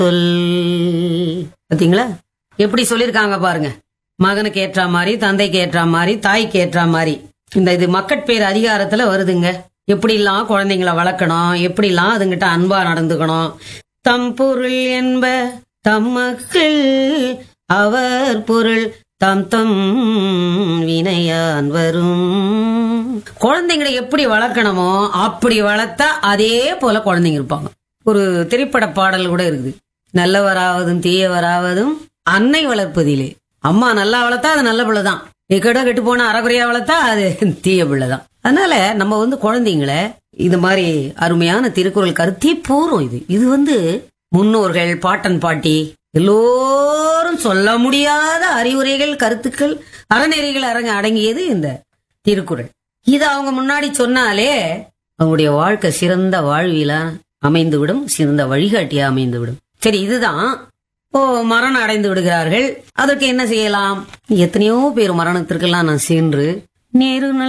சொல் பாத்தீங்களா எப்படி சொல்லிருக்காங்க பாருங்க மகனுக்கு ஏற்றா மாதிரி தந்தைக்கு ஏற்றா மாதிரி தாய்க்கு ஏற்றா மாதிரி இந்த இது மக்கட்பேர் அதிகாரத்துல வருதுங்க எப்படிலாம் குழந்தைங்களை வளர்க்கணும் எப்படிலாம் அதுங்கிட்ட அன்பா நடந்துக்கணும் தம் பொருள் என்ப தம் மக்கள் அவர் பொருள் தம் தம் வினையான் வரும் குழந்தைங்களை எப்படி வளர்க்கணுமோ அப்படி வளர்த்தா அதே போல குழந்தைங்க இருப்பாங்க ஒரு திரைப்பட பாடல் கூட இருக்குது நல்லவராவதும் தீயவராவதும் அன்னை வளர்ப்பதிலே அம்மா நல்லா வளர்த்தா அது நல்ல பிள்ளைதான் எக்கடோ கெட்டு போனா அறகுறையா வளர்த்தா அது தீய பிள்ளைதான் அதனால நம்ம வந்து குழந்தைங்களை இது மாதிரி அருமையான திருக்குறள் கருத்தே போறோம் இது இது வந்து முன்னோர்கள் பாட்டன் பாட்டி எல்லோரும் சொல்ல முடியாத அறிவுரைகள் கருத்துக்கள் அறநெறிகள் அரங்க அடங்கியது இந்த திருக்குறள் இது அவங்க முன்னாடி சொன்னாலே அவங்களுடைய வாழ்க்கை சிறந்த வாழ்விலா அமைந்துவிடும் சிறந்த வழிகாட்டியா அமைந்துவிடும் சரி இதுதான் ஓ மரணம் அடைந்து விடுகிறார்கள் அதற்கு என்ன செய்யலாம் எத்தனையோ பேர் மரணத்திற்கெல்லாம் நான் சென்று நேரு